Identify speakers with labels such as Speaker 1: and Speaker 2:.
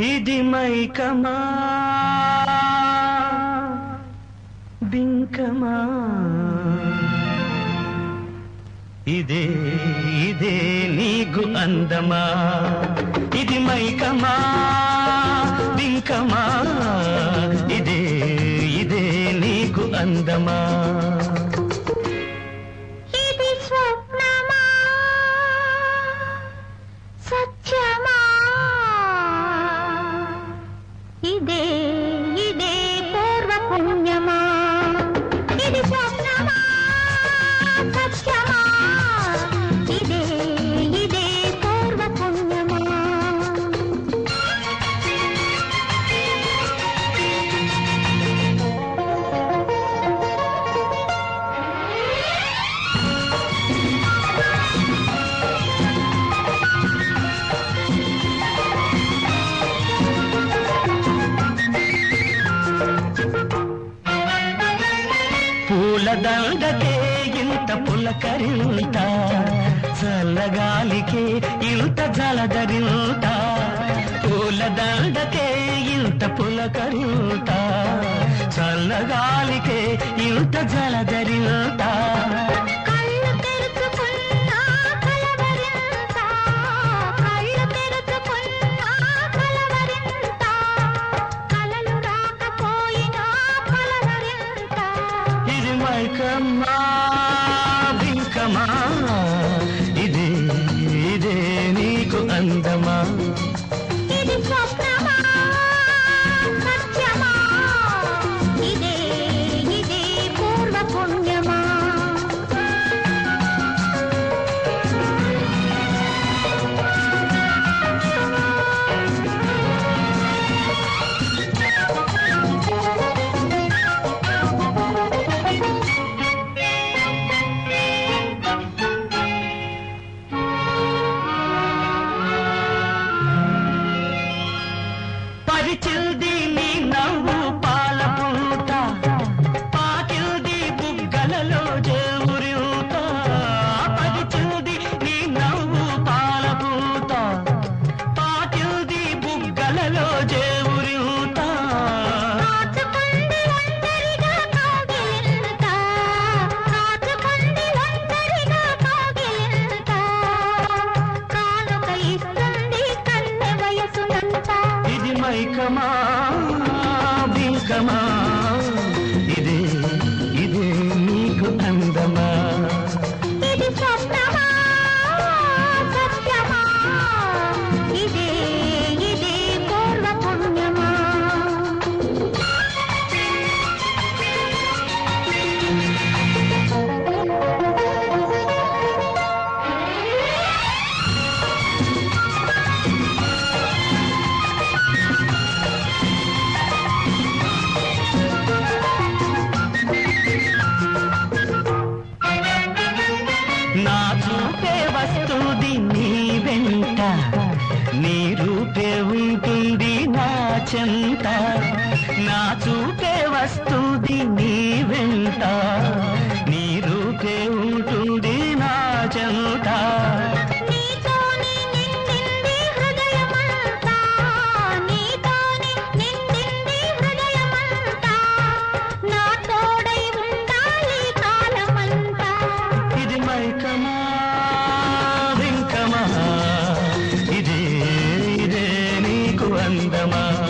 Speaker 1: ఇది మైకమా బింకమా ఇదే ఇదే నీకు అందమా ఇది మైకమా బింకమా ఇదే ఇదే నీకు అందమా
Speaker 2: ఇది స్వప్నమా సత్యమా ఇదే ఇదే పూర్వ పుణ్యమా ఇది స్వప్నమా సత్యమా ఇదే ఇదే పూర్వ పుణ్యమా
Speaker 1: పూల దండకే ఇంత పులకరింత చల్లగాలికే ఇంత జలదరింత పూల దండకే ఇంత పులకరింత చల్లగాలికే ఇంత జలదరింత
Speaker 2: కళ్ళు తెరుచుకున్నా కలవరింత కళ్ళు తెరుచుకున్నా కలవరింత కలలు రాకపోయినా కలవరింత
Speaker 1: ఇది మైకమ్మా బింకమా ఇదే ఇదే నీకు అందమా
Speaker 2: ఇది స్వప్నమా సత్యమా ఇదే ఇదే పూర్వ పుణ్యమా
Speaker 1: పరిచిల్ది నీ నవ్వు పాల పూట పాకిల్ది బుగ్గలలో జేవురిత పరిచిల్ది నీ నవ్వు పాల పూట పాకిల్ది బుగ్గలలో జేవురిత
Speaker 2: కాచుకుంది ఒంటరిగా కాగిలింత కాచుకుంది ఒంటరిగా కాగిలింత కానుక ఇస్తుంది కన్నె వయసునంతా
Speaker 1: ఇది మైకమా బింకమా ఇదే ఇదే నీకు అందమా
Speaker 2: ఇది స్వప్నమా సత్యమా ఇదే ఇదే పూర్వ పుణ్యమా
Speaker 1: నా చూపే వస్తుంది నీ వెంట నీ రూపే ఉంటుంది నా చెంత నా చూపే వస్తుంది నీ వెంట నీ రూపే ఉంటుంది నా చెంత
Speaker 2: నీతోని నిండింది హృదయమంతా నీతోని నిండింది హృదయమంతా నా తోడై ఉండాలి కాలమంతా
Speaker 1: ఇది మైకమా వింకమా ఇదే ఇదే నీకు అందమా